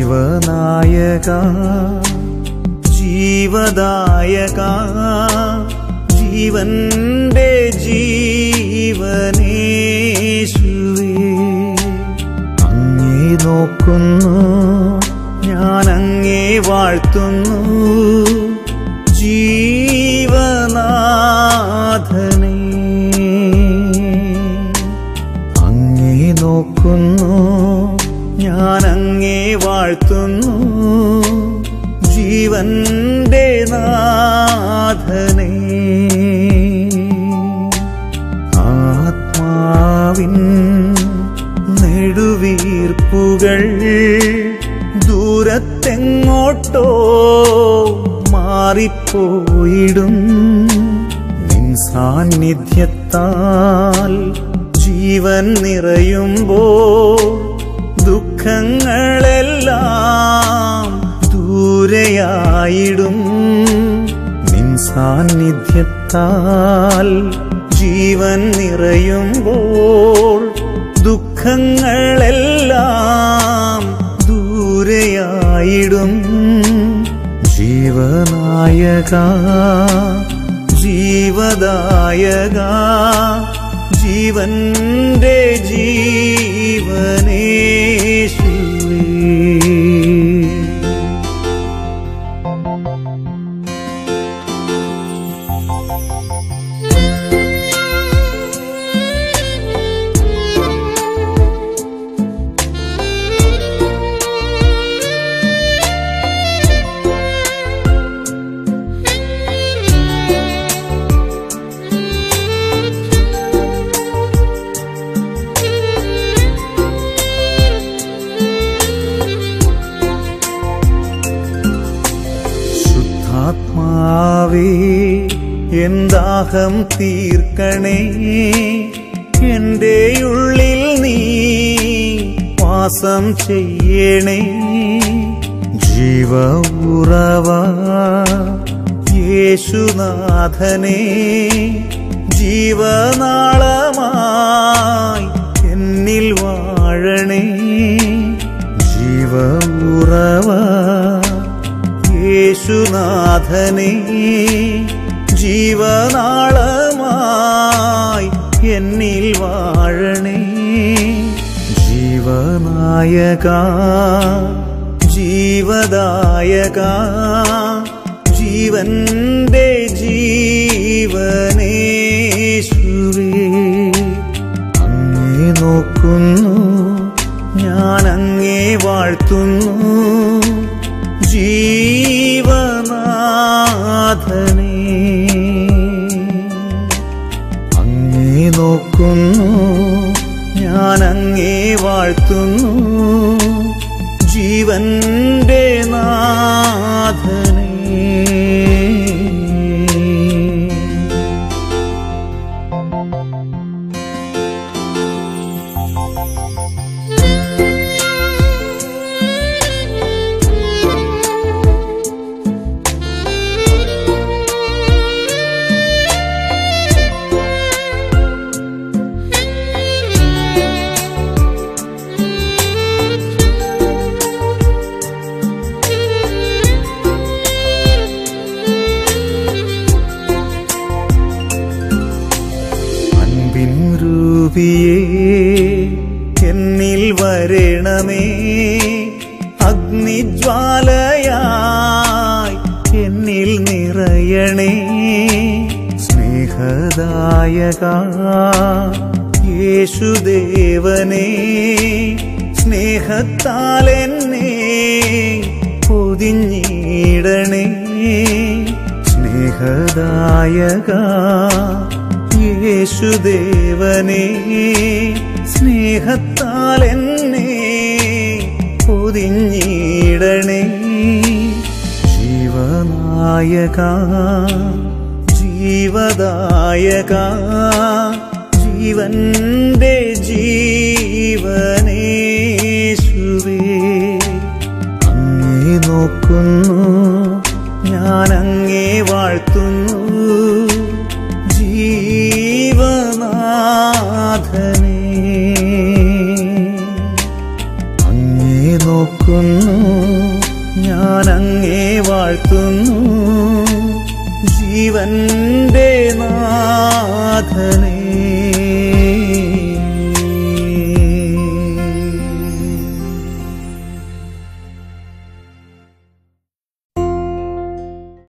ജീവനായക ജീവദായക ജീവന്റെ ജീവനേശുവേ അങ്ങേ നോക്കുന്നു ഞാൻ അങ്ങേ വാഴ്ത്തുന്നു ജീവനാഥനേ അങ്ങേ നോക്കുന്നു ഞാൻ അങ്ങേ വാഴ്ത്തുന്നു ജീവന്റെ നാഥനേ ആത്മാവിൻ നെടുവീർപ്പുകൾ ദൂരത്തെങ്ങോട്ടോ മാറിപ്പോയിടും നിൻ സാന്നിധ്യത്താൽ ജീവൻ നിറയുമ്പോ ദുഃഖങ്ങളെല്ലാം ദൂരെയായിടും നിൻ സാന്നിധ്യത്താൽ ജീവൻ നിറയുമ്പോൾ ദുഃഖങ്ങളെല്ലാം ദൂരെയായിടും ജീവനായക ജീവദായക ജീവന്റെ ജീവനേശുവേ ശുദ്ധാത്മാവേ എന്താഹം തീർക്കണേ എന്റെ ഉള്ളിൽ നീ വാസം ചെയ്യണേ ജീവ ഉറവ യേശുനാഥനെ ജീവനാളമായി എന്നിൽ വാഴണേ ജീവ ഉറവ യേശുനാഥനെ ജീവനാളമായി എന്നിൽ വാഴണേ ജീവനായക ജീവദായക ജീവന്റെ ജീവനേശുവേ അങ്ങേ നോക്കുന്നു ഞാൻ അങ്ങേ വാഴ്ത്തുന്നു ജീവനാഥനേ അങ്ങേ നോക്കുന്നു ഞാൻ അങ്ങേ വാഴ്ത്തുന്നു ജീവന്റെ നാഥനേ അൻപിൻ രൂപിയേ എന്നിൽ വരണമേ അഗ്നിജ്വാലയായി എന്നിൽ നിറയണേ സ്നേഹദായക യേശുദേവനേ സ്നേഹത്താൽ എന്നെ പൊതിഞ്ഞിടണേ സ്നേഹദായക യേശുദേവനേ സ്നേഹത്താൽ എന്നെ പൊതിഞ്ഞിടണേ ജീവനായക ജീവദായക ജീവന്റെ ജീവനേശുവേ അങ്ങേ നോക്കുന്നു ഞാൻ അങ്ങേ വാഴ്ത്തുന്നു ജീവനാഥനേ അങ്ങേ നോക്കുന്നു എൻ്റെ നാഥനേ